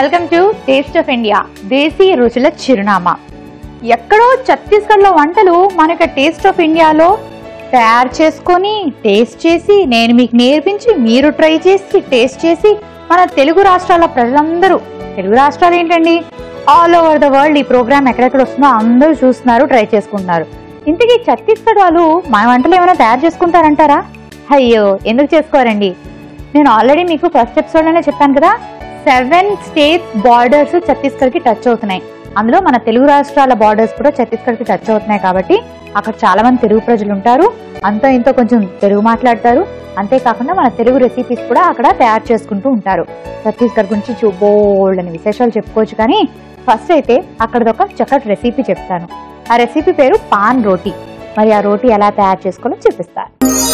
Welcome to taste of India దేశీ రుచుల చిరునామా ఎక్కడో ఛత్తీస్గఢ్లో వంటలు మనకి టేస్ట్ ఆఫ్ ఇండియాలో తయారు చేసుకొని టేస్ట్ చేసి నేను మీకు నేర్పించి మీరు ట్రై చేసి టేస్ట్ చేసి మన తెలుగు రాష్ట్రాల ప్రజలందరూ తెలుగు రాష్ట్రాలు ఏంటండి ఆల్ ఓవర్ ద వరల్డ్ ఈ ప్రోగ్రామ్ ఎక్కడెక్కడ వస్తుందో అందరూ చూస్తున్నారు ట్రై చేసుకుంటున్నారు ఇంతకీ ఛత్తీస్గఢ్ వాళ్ళు మన వంటలు ఏమైనా తయారు చేసుకుంటారంటారా అయ్యో ఎందుకు చేసుకోరండి నేను ఆల్రెడీ మీకు ఫస్ట్ ఎపిసోడ్లోనే చెప్పాను కదా సెవెన్ స్టేట్స్ బార్డర్స్ ఛత్తీస్గఢ్కి టచ్ అవుతున్నాయి అందులో మన తెలుగు రాష్ట్రాల బార్డర్స్ కూడా ఛత్తీస్గఢ్కి టచ్ అవుతున్నాయి కాబట్టి అక్కడ చాలా మంది తెలుగు ప్రజలు ఉంటారు అంతో ఇంతో కొంచెం తెలుగు మాట్లాడతారు అంతేకాకుండా మన తెలుగు రెసిపీస్ కూడా అక్కడ తయారు చేసుకుంటూ ఉంటారు ఛత్తీస్గఢ్ గురించి చూ బోల్డ్ అని విశేషాలు చెప్పుకోవచ్చు కానీ ఫస్ట్ అయితే అక్కడది ఒక చక్కటి రెసిపీ చెప్తాను ఆ రెసిపీ పేరు పాన్ రోటీ మరి ఆ రోటీ ఎలా తయారు చేసుకోవాలో చూపిస్తాను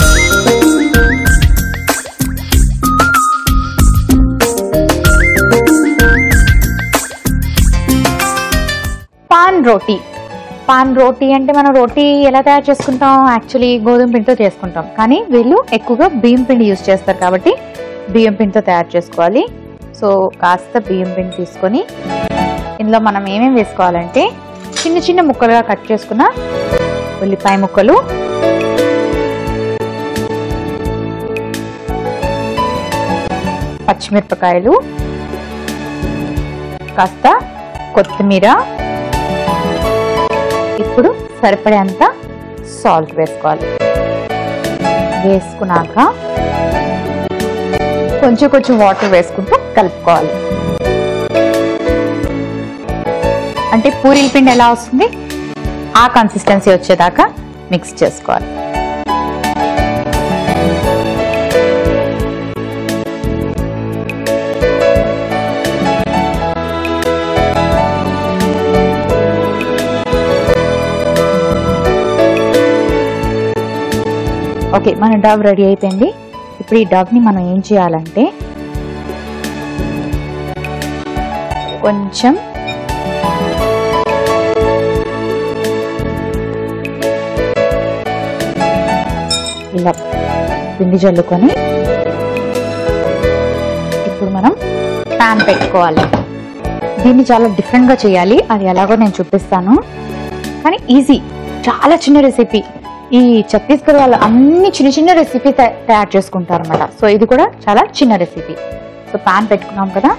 పాన్ రోటీ పాన్ రోటీ అంటే మనం రోటీ ఎలా తయారు చేసుకుంటాం యాక్చువల్లీ గోధుమ పిండితో చేసుకుంటాం కానీ వీళ్ళు ఎక్కువగా బియ్యం పిండి యూజ్ చేస్తారు కాబట్టి బియ్యం పిండితో తయారు చేసుకోవాలి సో కాస్త బియ్యం పిండి తీసుకొని ఇందులో మనం ఏమేమి వేసుకోవాలంటే చిన్న చిన్న ముక్కలుగా కట్ చేసుకున్న ఉల్లిపాయ ముక్కలు పచ్చిమిరపకాయలు కాస్త కొత్తిమీర ఇప్పుడు సరిపడేంత సాల్ట్ వేసుకోవాలి వేసుకున్నాక కొంచెం కొంచెం వాటర్ వేసుకుంటూ కలుపుకోవాలి అంటే పూరీల పిండి ఎలా వస్తుంది ఆ కన్సిస్టెన్సీ వచ్చేదాకా మిక్స్ చేసుకోవాలి ఓకే మన డవ్ రెడీ అయిపోయింది ఇప్పుడు ఈ డవ్ని మనం ఏం చేయాలంటే కొంచెం ఇలా పిండి జల్లుకొని ఇప్పుడు మనం ప్యాన్ పెట్టుకోవాలి దీన్ని చాలా డిఫరెంట్గా చేయాలి అది ఎలాగో నేను చూపిస్తాను కానీ ఈజీ చాలా చిన్న రెసిపీ ఈ ఛత్తీస్గఢ్ వాళ్ళు అన్ని చిన్న చిన్న రెసిపీ తయారు చేసుకుంటారు అనమాట సో ఇది కూడా చాలా చిన్న రెసిపీ సో పాన్ పెట్టుకున్నాం కదా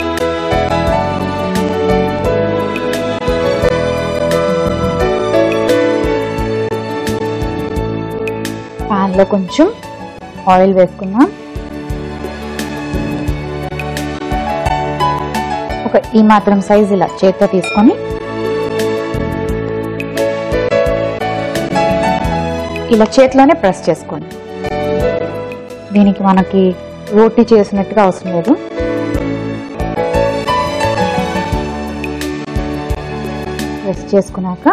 పాన్ లో కొంచెం ఆయిల్ వేసుకున్నాం ఒక ఈ మాత్రం సైజ్ ఇలా చేత్తో తీసుకొని ఇలా చేతిలోనే ప్రెస్ చేసుకోండి దీనికి మనకి రోటీ చేసినట్టుగా అవసరం లేదు ప్రెస్ చేసుకున్నాక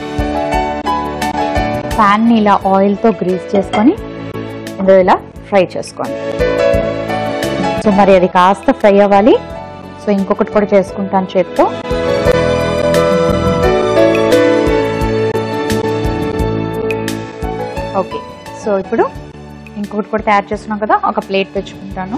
ప్యాన్ని ఇలా ఆయిల్తో గ్రీస్ చేసుకొని ఇందులో ఇలా ఫ్రై చేసుకోండి సో మరి అది కాస్త ఫ్రై అవ్వాలి సో ఇంకొకటి కూడా చేసుకుంటాను చేత్తో ఓకే సో ఇప్పుడు ఇంకొకటి కూడా తయారు చేస్తున్నాం కదా ఒక ప్లేట్ తెచ్చుకుంటాను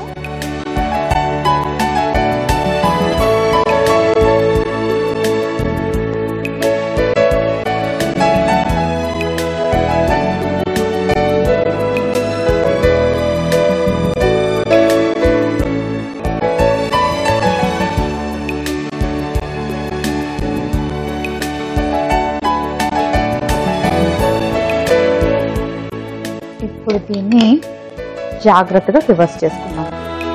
ఇప్పుడు దీన్ని జాగ్రత్తగా రివర్స్ చేసుకున్నాం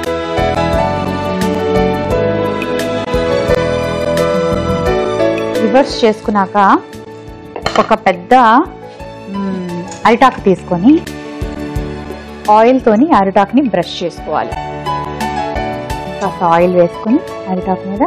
రివర్స్ చేసుకున్నాక ఒక పెద్ద మ్, అరిటాకు తీసుకొని ఆయిల్తోని అరిటాకుని బ్రష్ చేసుకోవాలి కాస్త ఆయిల్ వేసుకొని అరిటాకు మీద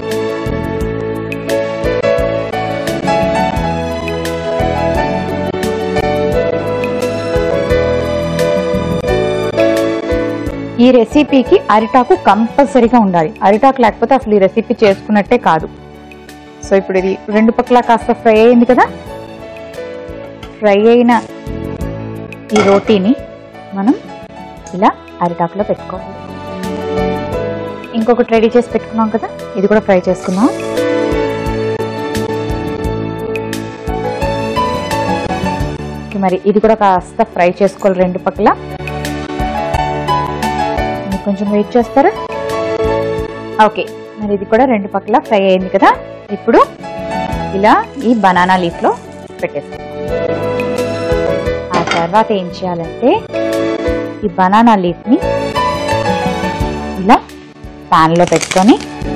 ఈ రెసిపీకి అరిటాకు కంపల్సరీగా ఉండాలి అరిటాకు లేకపోతే అసలు ఈ రెసిపీ చేసుకున్నట్టే కాదు సో ఇప్పుడు ఇది రెండు పక్కల కాస్త ఫ్రై అయింది కదా ఫ్రై అయిన ఈ రోటీని మనం ఇలా అరిటాకులో పెట్టుకోవాలి ఇంకొకటి రెడీ చేసి పెట్టుకున్నాం కదా ఇది కూడా ఫ్రై చేసుకుందాం ఓకే, మరి ఇది కూడా కాస్త ఫ్రై చేసుకోవాలి రెండు పక్కల ఇది కొంచెం వెయిట్ చేస్తారా ఓకే మరి ఇది కూడా రెండు పక్కల ఫ్రై అయింది కదా ఇప్పుడు ఇలా ఈ బనానా లీఫ్లో పెట్టేస్తాం ఆ తర్వాత ఏం చేయాలంటే ఈ బనానా లీఫ్ని ఇలా ప్యాన్లో పెట్టుకొని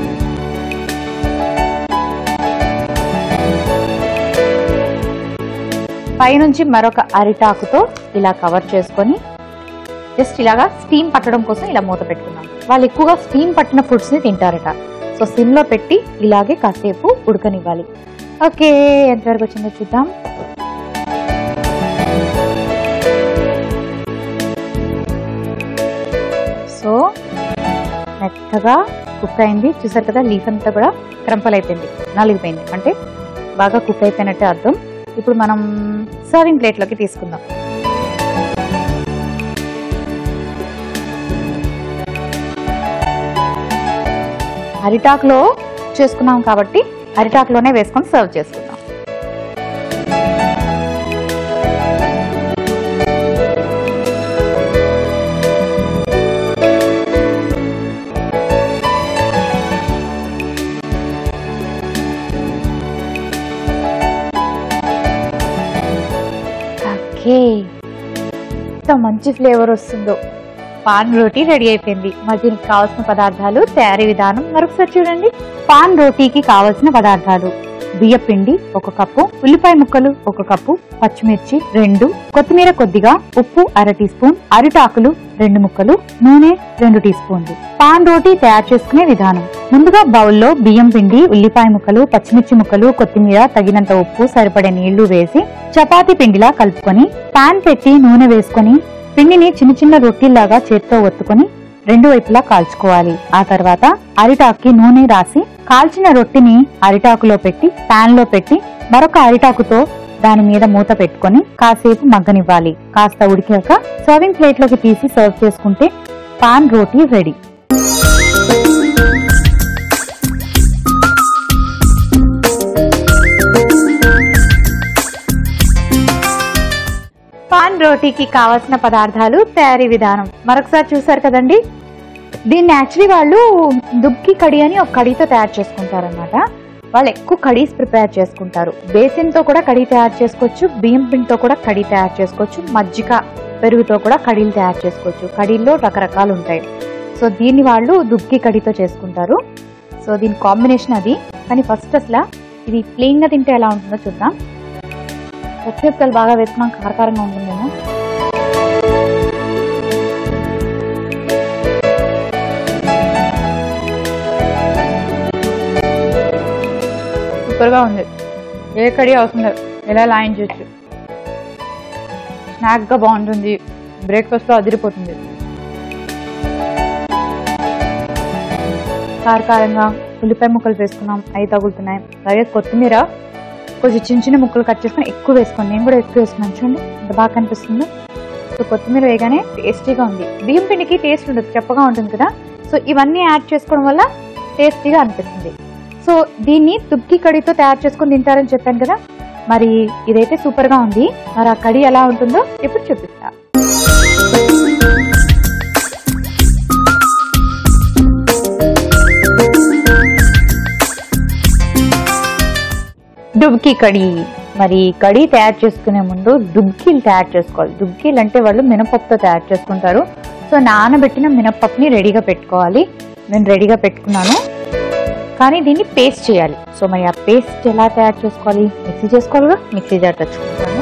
పైనుంచి మరొక అరిటాకుతో ఇలా కవర్ చేసుకొని జస్ట్ ఇలాగా స్టీమ్ పట్టడం కోసం ఇలా మూత పెట్టుకున్నాం వాళ్ళు ఎక్కువగా స్టీమ్ పట్టిన ఫుడ్స్ని తింటారట సో సిమ్లో పెట్టి ఇలాగే కాసేపు ఉడకనివ్వాలి ఓకే ఎంతవరకు వచ్చిందో చూద్దాం సో మెత్తగా కుక్ అయింది చూసారు కదా లీఫ్ అంతా కూడా క్రంపల్ అయిపోయింది నలిగిపోయింది అంటే బాగా కుక్ అయిపోయినట్టే అర్థం ఇప్పుడు మనం సర్వింగ్ ప్లేట్లోకి తీసుకుందాం అరిటాకులో చేసుకున్నాం కాబట్టి అరిటాకులోనే వేసుకొని సర్వ్ చేసుకుందాం ఓకే ఎంత మంచి ఫ్లేవర్ వస్తుందో పాన్ రోటీ రెడీ అయిపోయింది మరి దీనికి కావాల్సిన పదార్థాలు తయారీ విధానం మరొకసారి చూడండి పాన్ రోటీకి కావాల్సిన పదార్థాలు బియ్య పిండి ఒక కప్పు ఉల్లిపాయ ముక్కలు ఒక కప్పు పచ్చిమిర్చి రెండు కొత్తిమీర కొద్దిగా ఉప్పు అర టీ స్పూన్ అరిటాకులు రెండు ముక్కలు నూనె రెండు టీ స్పూన్లు పాన్ రోటీ తయారు చేసుకునే విధానం ముందుగా బౌల్లో బియ్యం పిండి ఉల్లిపాయ ముక్కలు పచ్చిమిర్చి ముక్కలు కొత్తిమీర తగినంత ఉప్పు సరిపడే నీళ్లు వేసి చపాతీ పిండిలా కలుపుకొని పాన్ పెట్టి నూనె వేసుకొని పిండిని చిన్న చిన్న రొట్టెల్లాగా చేత్తో ఒత్తుకొని రెండు వైపులా కాల్చుకోవాలి ఆ తర్వాత అరిటాకుకి నూనె రాసి కాల్చిన రొట్టెని అరిటాకులో పెట్టి పాన్ లో పెట్టి మరొక అరిటాకుతో దాని మీద మూత పెట్టుకొని కాసేపు మగ్గనివ్వాలి కాస్త ఉడికాక సర్వింగ్ ప్లేట్ లోకి తీసి సర్వ్ చేసుకుంటే పాన్ రోటీ రెడీ పాన్ రోటీకి కావాల్సిన పదార్థాలు తయారీ విధానం మరొకసారి చూసారు కదండి దీన్ని యాక్చువల్లీ వాళ్ళు దుబ్కి కడి అని ఒక కడితో తయారు చేసుకుంటారనమాట వాళ్ళు ఎక్కువ కడీస్ ప్రిపేర్ చేసుకుంటారు బేసిన్తో కూడా కడీ తయారు చేసుకోవచ్చు బియ్యం పిండితో కూడా కడీ తయారు చేసుకోవచ్చు మజ్జిగ పెరుగుతో కూడా కడీలు తయారు చేసుకోవచ్చు కడీల్లో రకరకాలు ఉంటాయి సో దీన్ని వాళ్ళు దుబ్కి కడితో చేసుకుంటారు సో దీని కాంబినేషన్ అది కానీ ఫస్ట్ అసలు ఇది ప్లెయిన్గా తింటే ఎలా ఉంటుందో చూద్దాం పచ్చిమిరపకాయలు బాగా వేసుకున్నాం కారకారంగా ఉంటుందేమో సూపర్గా ఉంది ఏ కడి అవసరం లేదు ఎలా లాయించవచ్చు స్నాక్గా బాగుంటుంది బ్రేక్ఫాస్ట్లో అదిరిపోతుంది కారకారంగా ఉల్లిపాయ ముక్కలు వేసుకున్నాం అవి తగులుతున్నాయి అలాగే కొత్తిమీర కొంచెం చిన్న చిన్న ముక్కలు కట్ చేసుకొని ఎక్కువ వేసుకోండి నేను కూడా ఎక్కువ వేసుకున్నాను చూడండి ఎంత బాగా కనిపిస్తుంది సో కొత్తిమీర వేయగానే టేస్టీగా ఉంది బియ్యం పిండికి టేస్ట్ ఉండదు చెప్పగా ఉంటుంది కదా సో ఇవన్నీ యాడ్ చేసుకోవడం వల్ల టేస్టీగా అనిపిస్తుంది సో దీన్ని తుక్కి కడితో తయారు చేసుకొని తింటారని చెప్పాను కదా మరి ఇదైతే సూపర్గా ఉంది మరి ఆ కడి ఎలా ఉంటుందో ఇప్పుడు చూపిస్తా డుబ్కి కడి మరి కడి తయారు చేసుకునే ముందు డుబ్కీలు తయారు చేసుకోవాలి డుబ్కీలు అంటే వాళ్ళు మినపప్పుతో తయారు చేసుకుంటారు సో నానబెట్టిన మినపప్పుని రెడీగా పెట్టుకోవాలి నేను రెడీగా పెట్టుకున్నాను కానీ దీన్ని పేస్ట్ చేయాలి సో మరి ఆ పేస్ట్ ఎలా తయారు చేసుకోవాలి మిక్సీ చేసుకోవాలిగా మిక్సీ జార్ తెచ్చుకుంటాను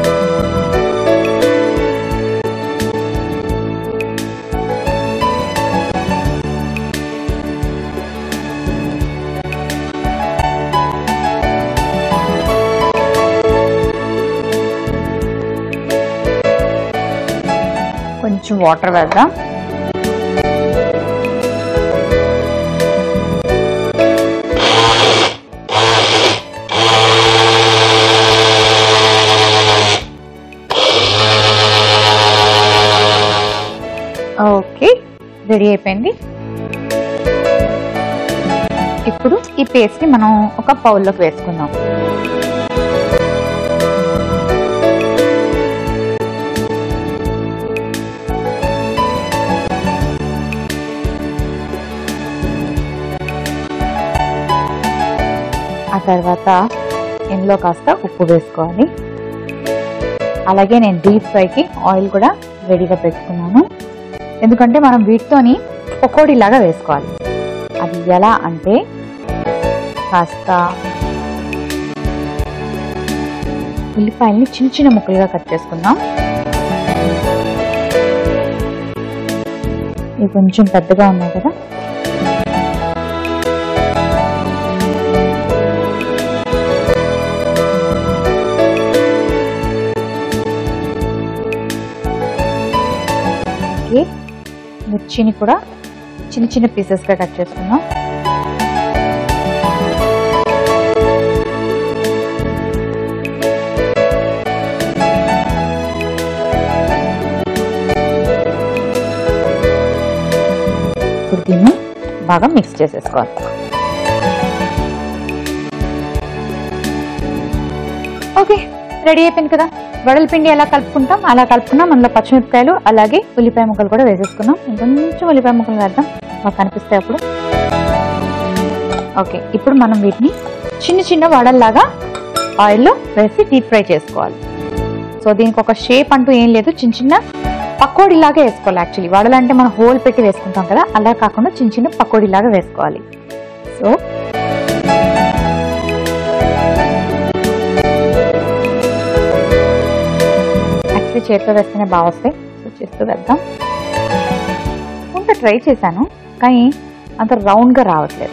కొంచెం వాటర్ వేద్దాం ఓకే రెడీ అయిపోయింది ఇప్పుడు ఈ పేస్ట్ ని మనం ఒక బౌల్లోకి వేసుకుందాం ఆ తర్వాత ఇందులో కాస్త ఉప్పు వేసుకోవాలి అలాగే నేను డీప్ ఫ్రైకి ఆయిల్ కూడా రెడీగా పెట్టుకున్నాను ఎందుకంటే మనం వీటితోని పకోడీలాగా వేసుకోవాలి అది ఎలా అంటే కాస్త ఉల్లిపాయల్ని చిన్న చిన్న ముక్కలుగా కట్ చేసుకుందాం ఇవి కొంచెం పెద్దగా ఉన్నాయి కదా ఓకే మిర్చిని కూడా చిన్న చిన్న పీసెస్గా కట్ చేసుకుందాం ఇప్పుడు దీన్ని బాగా మిక్స్ చేసేసుకోవాలి ఓకే రెడీ అయిపోయింది కదా వడల పిండి ఎలా కలుపుకుంటాం అలా కలుపుకున్నాం అందులో పచ్చిమిరపకాయలు అలాగే ఉల్లిపాయ ముక్కలు కూడా వేసేసుకున్నాం ఇంకొంచెం ఉల్లిపాయ ముక్కలు వేద్దాం మాకు కనిపిస్తాయి అప్పుడు ఓకే ఇప్పుడు మనం వీటిని చిన్న చిన్న వడల్లాగా ఆయిల్లో వేసి డీప్ ఫ్రై చేసుకోవాలి సో దీనికి ఒక షేప్ అంటూ ఏం లేదు చిన్న చిన్న పకోడీలాగా వేసుకోవాలి యాక్చువల్లీ వడలు అంటే మనం హోల్ పెట్టి వేసుకుంటాం కదా అలా కాకుండా చిన్న చిన్న పకోడీలాగా వేసుకోవాలి సో యాక్చువల్లీ చేతితో వేస్తేనే బాగా వస్తాయి సో చేస్తూ వేద్దాం కొంత ట్రై చేశాను కానీ అంత రౌండ్గా రావట్లేదు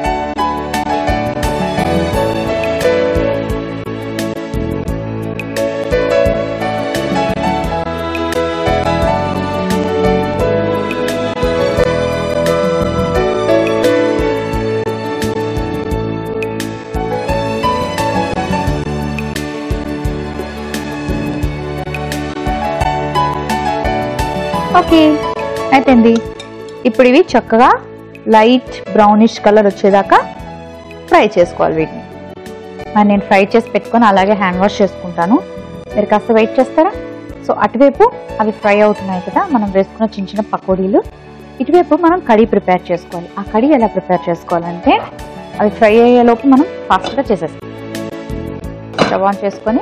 ఓకే అయిపోయింది ఇప్పుడు ఇవి చక్కగా లైట్ బ్రౌనిష్ కలర్ వచ్చేదాకా ఫ్రై చేసుకోవాలి వీటిని మరి నేను ఫ్రై చేసి పెట్టుకొని అలాగే హ్యాండ్ వాష్ చేసుకుంటాను మీరు కాస్త వెయిట్ చేస్తారా సో అటువైపు అవి ఫ్రై అవుతున్నాయి కదా మనం వేసుకున్న చిన్న చిన్న పకోడీలు ఇటువైపు మనం కర్రీ ప్రిపేర్ చేసుకోవాలి ఆ కర్రీ ఎలా ప్రిపేర్ చేసుకోవాలంటే అవి ఫ్రై అయ్యేలోపు మనం ఫాస్ట్గా చేసేస్తాం స్టవ్ ఆన్ చేసుకొని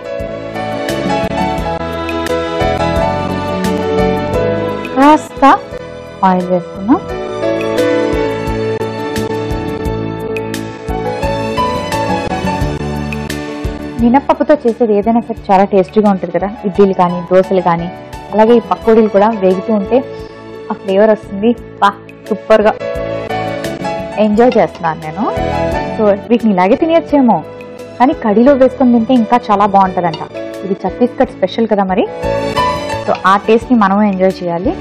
కాస్త ఆయిల్ వేసుకున్నాం మినప్పప్పుతో చేసేది ఏదైనా సరే చాలా టేస్టీగా ఉంటుంది కదా ఇడ్లీలు కానీ దోశలు కానీ అలాగే ఈ పకోడీలు కూడా వేగుతూ ఉంటే ఆ ఫ్లేవర్ వస్తుంది బా సూపర్గా ఎంజాయ్ చేస్తున్నాను నేను సో వీటిని ఇలాగే తినేయచ్చేమో కానీ కడిలో వేసుకొని తింటే ఇంకా చాలా బాగుంటుందంట ఇది ఛత్తీస్గఢ్ స్పెషల్ కదా మరి సో ఆ టేస్ట్ని మనము ఎంజాయ్ చేయాలి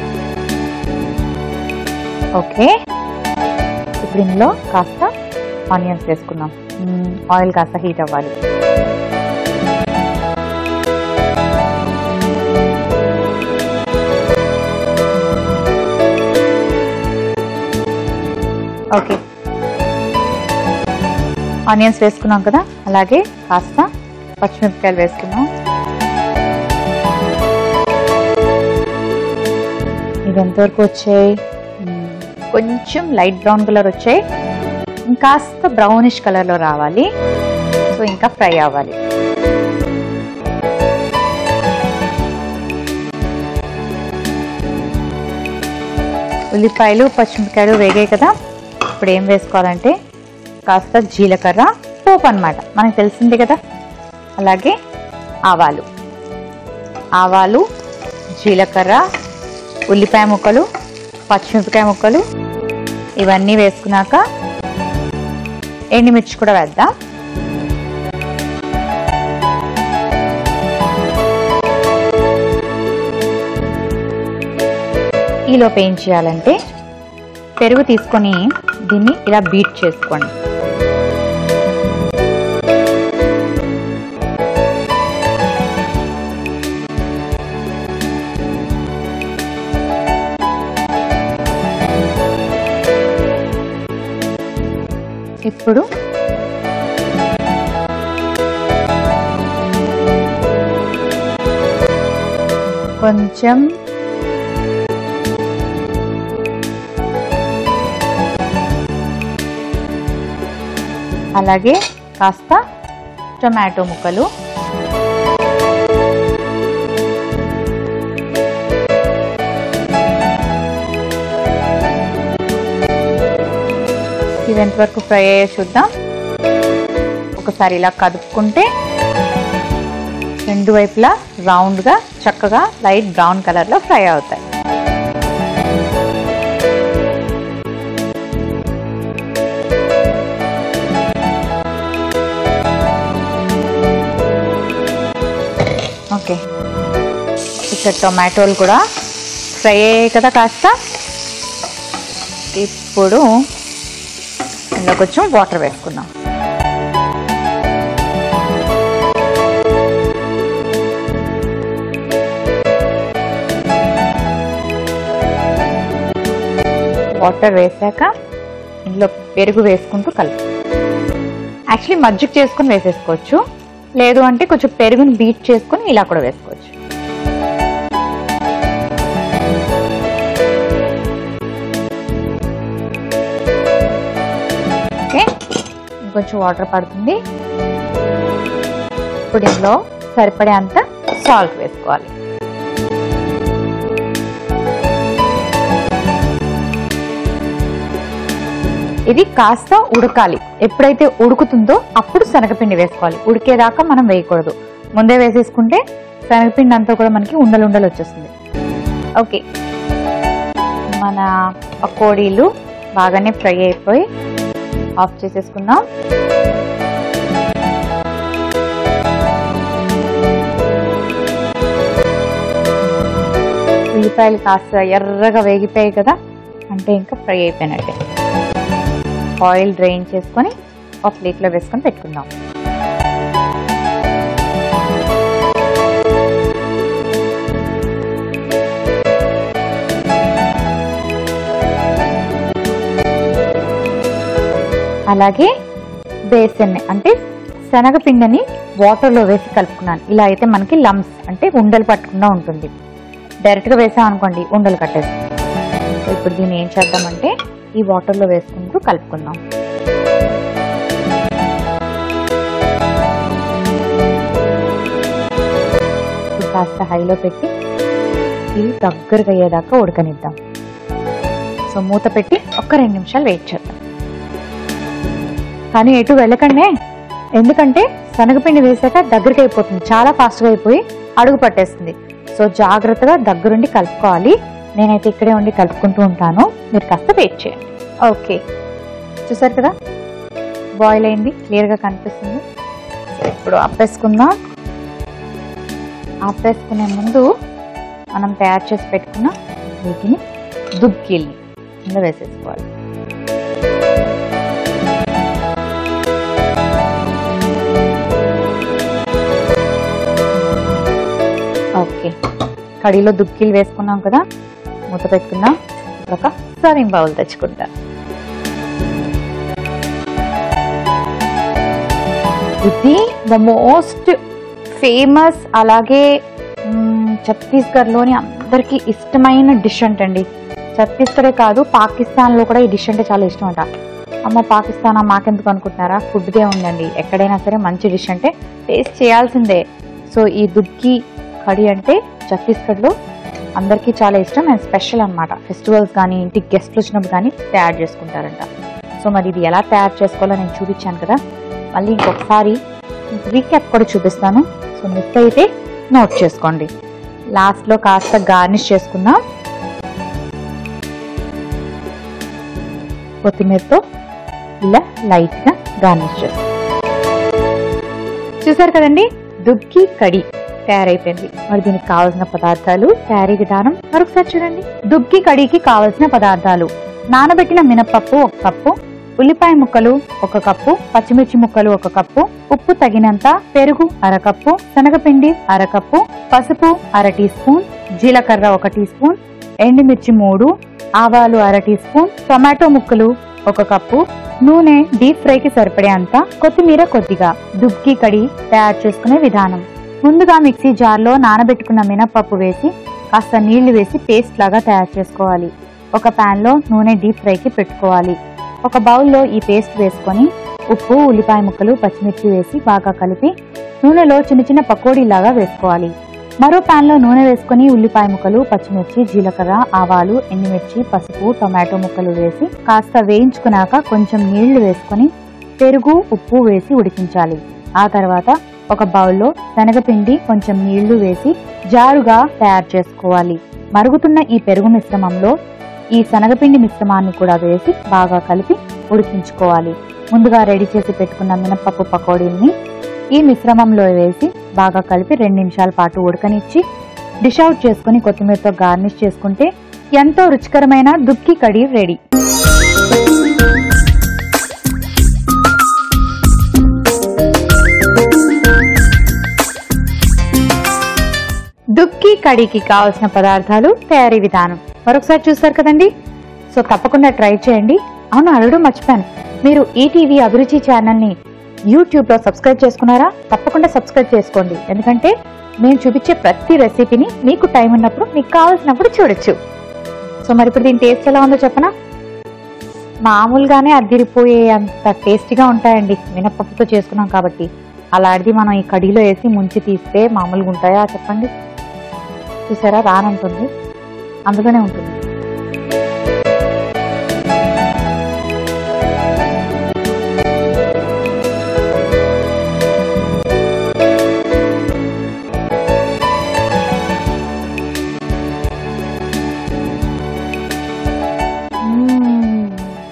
ఓకే ఇప్పుడు ఇందులో కాస్త ఆనియన్స్ వేసుకుందాం మ్మ్, ఆయిల్ కాస్త హీట్ అవ్వాలి ఓకే ఆనియన్స్ వేసుకున్నాం కదా అలాగే కాస్త పచ్చిమిరపకాయలు వేసుకున్నాం ఇవి ఎంతవరకు వచ్చాయి మ్మ్, కొంచెం లైట్ బ్రౌన్ కలర్ వచ్చాయి ఇంకాస్త బ్రౌనిష్ కలర్లో రావాలి సో ఇంకా ఫ్రై అవ్వాలి ఉల్లిపాయలు పచ్చిమిరపకాయలు వేగాయి కదా ఇప్పుడు ఏం వేసుకోవాలంటే కాస్త జీలకర్ర పోపు అన్నమాట మనకు తెలిసిందే కదా అలాగే ఆవాలు ఆవాలు జీలకర్ర ఉల్లిపాయ ముక్కలు పచ్చిమిరపకాయ ముక్కలు ఇవన్నీ వేసుకున్నాక ఎండుమిర్చి కూడా వేద్దాం ఈలోపు ఏం చేయాలంటే పెరుగు తీసుకొని దీన్ని ఇలా బీట్ చేసుకోండి ఇప్పుడు కొంచెం అలాగే కాస్త టొమాటో ముక్కలు ఇవి ఎంతవరకు ఫ్రై అయ్యే చూద్దాం ఒకసారి ఇలా కదుపుకుంటే రెండు వైపులా రౌండ్గా చక్కగా లైట్ బ్రౌన్ కలర్లో ఫ్రై అవుతాయి ఓకే ఇక్కడ టొమాటోలు కూడా ఫ్రై అయ్యాయి కదా కాస్త ఇప్పుడు ఇందులో కొంచెం వాటర్ వేసుకుందాం వాటర్ వేసాక ఇందులో పెరుగు వేసుకుంటూ కలుపు యాక్చువల్లీ మజ్జిగ చేసుకొని వేసేసుకోవచ్చు లేదు అంటే కొంచెం పెరుగుని బీట్ చేసుకొని ఇలా కూడా వేసుకోవచ్చు ఓకే ఇంకొంచెం వాటర్ పడుతుంది ఇప్పుడు ఇందులో సరిపడే అంత సాల్ట్ వేసుకోవాలి ఇది కాస్త ఉడకాలి ఎప్పుడైతే ఉడుకుతుందో అప్పుడు శనగపిండి వేసుకోవాలి ఉడికేదాకా మనం వేయకూడదు ముందే వేసేసుకుంటే శనగపిండి అంతా కూడా మనకి ఉండలు ఉండలు వచ్చేస్తుంది ఓకే మన పకోడీలు బాగానే ఫ్రై అయిపోయి ఆఫ్ చేసేసుకుందాం ఉల్లిపాయలు కాస్త ఎర్రగా వేగిపోయాయి కదా అంటే ఇంకా ఫ్రై అయిపోయినట్టే ఆయిల్ డ్రైన్ చేసుకొని ఒక ప్లేట్లో వేసుకొని పెట్టుకుందాం అలాగే బేసన్ అంటే శనగపిండిని వాటర్లో వేసి కలుపుకున్నాను ఇలా అయితే మనకి లమ్స్ అంటే ఉండలు పట్టకుండా ఉంటుంది డైరెక్ట్గా వేసాం అనుకోండి ఉండలు కట్టేస్తాం సో ఇప్పుడు దీన్ని ఏం చేద్దామంటే ఈ వాటర్లో వేసుకుంటూ కలుపుకుందాం ఇప్పుడు కాస్త హైలో పెట్టి ఇది దగ్గరగా అయ్యేదాకా ఉడకనిద్దాం సో మూత పెట్టి ఒక్క రెండు నిమిషాలు వెయిట్ చేద్దాం కానీ ఎటు వెళ్ళకండి ఎందుకంటే శనగపిండి వేసాక దగ్గరికి అయిపోతుంది చాలా ఫాస్ట్గా అయిపోయి అడుగు పట్టేస్తుంది సో జాగ్రత్తగా దగ్గరుండి కలుపుకోవాలి నేనైతే ఇక్కడే ఉండి కలుపుకుంటూ ఉంటాను మీరు కాస్త వెయిట్ చేయండి ఓకే చూసారు కదా బాయిల్ అయింది క్లియర్గా కనిపిస్తుంది సో ఇప్పుడు ఆపేసుకుందాం ఆపేసుకునే ముందు మనం తయారు చేసి పెట్టుకున్న వీటిని దుగ్గిల్ని ఇందులో వేసేసుకోవాలి ఓకే కడిలో దుక్కిలు వేసుకున్నాం కదా మూత పెట్టుకుందాం ఇప్పుడు ఒక సర్వింగ్ బౌల్ తెచ్చుకుంటా ఇది ద మోస్ట్ ఫేమస్ అలాగే మ్మ్, ఛత్తీస్గఢ్లోని అందరికీ ఇష్టమైన డిష్ అంటండి ఛత్తీస్గఢే కాదు పాకిస్తాన్లో కూడా ఈ డిష్ అంటే చాలా ఇష్టం అంట అమ్మ పాకిస్తాన్ మాకెందుకు అనుకుంటున్నారా ఫుడ్దే ఉందండి ఎక్కడైనా సరే మంచి డిష్ అంటే టేస్ట్ చేయాల్సిందే సో ఈ దుగ్గి కడి అంటే ఛత్తీస్గఢ్లో అందరికీ చాలా ఇష్టం అండ్ స్పెషల్ అన్నమాట ఫెస్టివల్స్ కానీ ఇంటికి గెస్ట్లు వచ్చినప్పుడు కానీ తయారు చేసుకుంటారంట సో మరి ఇది ఎలా తయారు చేసుకోవాలో నేను చూపించాను కదా మళ్ళీ ఇంకొకసారి రీక్యాప్ కూడా చూపిస్తాను సో మిస్ అయితే నోట్ చేసుకోండి లాస్ట్లో కాస్త గార్నిష్ చేసుకుందాం కొత్తిమీరతో ఇలా లైట్గా గార్నిష్ చేస్తాం చూసారు కదండి దుగ్గి కడి తయారైపోయింది మరి దీనికి కావాల్సిన పదార్థాలు తయారీ విధానం మరొకసారి చూడండి దుగ్గి కడికి కావలసిన పదార్థాలు నానబెట్టిన మినపప్పు ఒక కప్పు ఉల్లిపాయ ముక్కలు ఒక కప్పు పచ్చిమిర్చి ముక్కలు ఒక కప్పు ఉప్పు తగినంత పెరుగు అరకప్పు శనగపిండి అరకప్పు పసుపు అర టీ స్పూన్ జీలకర్ర ఒక టీ స్పూన్ ఎండుమిర్చి మూడు ఆవాలు అర టీ స్పూన్ టొమాటో ముక్కలు ఒక కప్పు నూనె డీప్ ఫ్రైకి సరిపడే అంత కొత్తిమీర కొద్దిగా దుబ్కి కడి తయారు చేసుకునే విధానం ముందుగా మిక్సీ జార్లో నానబెట్టుకున్న మినపప్పు వేసి కాస్త నీళ్లు వేసి పేస్ట్ లాగా తయారు చేసుకోవాలి ఒక ప్యాన్లో నూనె డీప్ ఫ్రైకి పెట్టుకోవాలి ఒక బౌల్లో ఈ పేస్ట్ వేసుకొని ఉప్పు ఉల్లిపాయ ముక్కలు పచ్చిమిర్చి వేసి బాగా కలిపి నూనెలో చిన్న చిన్న పకోడీలాగా వేసుకోవాలి మరో ప్యాన్లో నూనె వేసుకొని ఉల్లిపాయ ముక్కలు పచ్చిమిర్చి జీలకర్ర ఆవాలు ఎండుమిర్చి పసుపు టొమాటో ముక్కలు వేసి కాస్త వేయించుకున్నాక కొంచెం నీళ్లు వేసుకొని పెరుగు ఉప్పు వేసి ఉడికించాలి ఆ తర్వాత ఒక బౌల్లో శనగపిండి కొంచెం నీళ్లు వేసి జారుగా తయారు చేసుకోవాలి మరుగుతున్న ఈ పెరుగు మిశ్రమంలో ఈ శనగపిండి మిశ్రమాన్ని కూడా వేసి బాగా కలిపి ఉడికించుకోవాలి ముందుగా రెడీ చేసి పెట్టుకున్న మినపప్పు పకోడీల్ని ఈ మిశ్రమంలో వేసి బాగా కలిపి రెండు నిమిషాల పాటు ఉడకనిచ్చి డిష్ అవుట్ చేసుకుని కొత్తిమీరతో గార్నిష్ చేసుకుంటే ఎంతో రుచికరమైన దుక్కి కడి రెడీ దుక్కి కడికి కావాల్సిన పదార్థాలు తయారీ విధానం మరొకసారి చూస్తారు కదండి సో తప్పకుండా ట్రై చేయండి అవును అడగడం మర్చిపోయాను మీరు ఈటీవీ అభిరుచి ఛానల్ని యూట్యూబ్లో సబ్స్క్రైబ్ చేసుకున్నారా తప్పకుండా సబ్స్క్రైబ్ చేసుకోండి ఎందుకంటే మేము చూపించే ప్రతి రెసిపీని మీకు టైం ఉన్నప్పుడు మీకు కావాల్సినప్పుడు చూడొచ్చు సో మరి ఇప్పుడు దీని టేస్ట్ ఎలా ఉందో చెప్పనా మామూలుగానే అద్దిరిపోయే అంత టేస్టీగా ఉంటాయండి మినపప్పుతో చేసుకున్నాం కాబట్టి అలాంటిది మనం ఈ కడిలో వేసి ముంచి తీస్తే మామూలుగా ఉంటాయా చెప్పండి చూసారా రానంటుంది అందులోనే ఉంటుంది మ్మ్.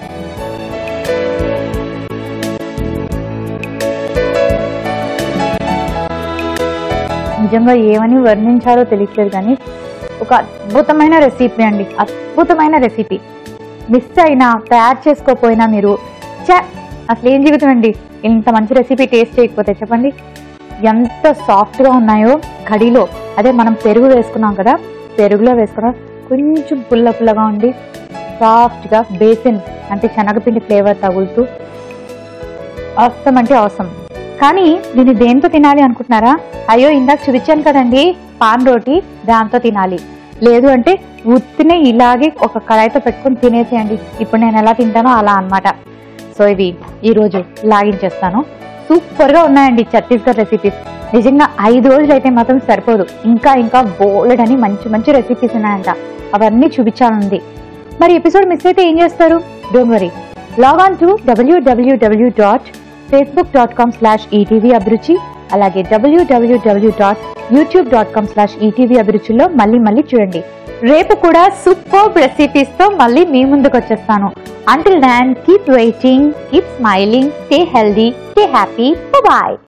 నిజంగా ఏమని వర్ణించాలో తెలియట్లేదు కానీ ఒక అద్భుతమైన రెసిపీ అండి అద్భుతమైన రెసిపీ మిస్ అయినా తయారు చేసుకోపోయినా మీరు చా అసలు ఏం జీవితం అండి ఇంత మంచి రెసిపీ టేస్ట్ చేయకపోతే చెప్పండి ఎంత సాఫ్ట్గా ఉన్నాయో కడిలో అదే మనం పెరుగు వేసుకున్నాం కదా పెరుగులో వేసుకున్నాం కొంచెం పుల్ల పుల్లగా ఉండి సాఫ్ట్గా బేసిన్ అంటే శనగపిండి ఫ్లేవర్ తగులుతూ అవసరం అంటే అవసరం కానీ దీన్ని దేంతో తినాలి అనుకుంటున్నారా అయ్యో ఇందాక చూపించాను కదండి పాన్ రోటీ దాంతో తినాలి లేదు అంటే ఉత్తినే ఇలాగే ఒక కడాయితో పెట్టుకొని తినేసేయండి ఇప్పుడు నేను ఎలా తింటానో అలా అన్నమాట సో ఇవి ఈరోజు లాగించేస్తాను సూపర్గా ఉన్నాయండి ఛత్తీస్గఢ్ రెసిపీస్ నిజంగా ఐదు రోజులు అయితే మాత్రం సరిపోదు ఇంకా ఇంకా బోల్డ్ అని మంచి మంచి రెసిపీస్ ఉన్నాయంట అవన్నీ చూపించాలనుంది మరి ఎపిసోడ్ మిస్ అయితే ఏం చేస్తారు don't worry log on to W W W dot Facebook dot com slash ETV Abhiruchi అలాగే W W W dot YouTube dot com slash ETV అభిరుచిలో మళ్ళీ మళ్ళీ చూడండి రేపు కూడా సూపర్ రెసిపీస్ తో మళ్ళీ మీ ముందుకు వచ్చేస్తాను until then keep waiting keep smiling stay healthy stay happy bye